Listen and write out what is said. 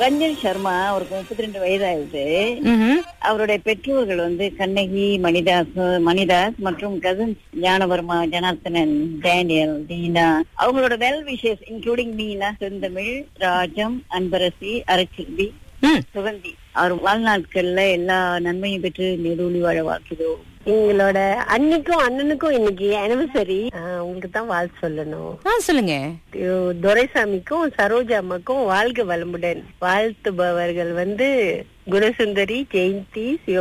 ரஞ்சன் சர்மா அவருக்கு முப்பத்தி ரெண்டு வயதாகுது ம்ஹும். அவருடைய பெற்றோர்கள் வந்து கண்ணகி மணிதாஸ் மணிதாஸ் மற்றும் கசின் ஞானவர்மா ஜனார்த்தனன் டேனியல் தீனா அவங்களோட வெல் விஷஸ் இன்க்ளூடிங் மீனா செந்தமிழ் ராஜம் அன்பரசி அரச்சில்வி ம். சுகந்தி அவர் வாழ்நாட்கள்ல எல்லா நன்மையும் பெற்று நெடுவழி வாழ வாழ்த்துதோ எங்களோட அன்னிக்கும் அண்ணனுக்கும் இன்னைக்கு அனிவர்சரி உங்களுக்கு தான் வாழ்த்து சொல்லணும் ஆ சொல்லுங்க ஐயோ, துரைசாமிக்கும் சரோஜா அம்மாக்கும் வாழ்க வளமுடன் வாழ்த்துபவர்கள் வந்து குணசுந்தரி ஜெயந்தி சிவ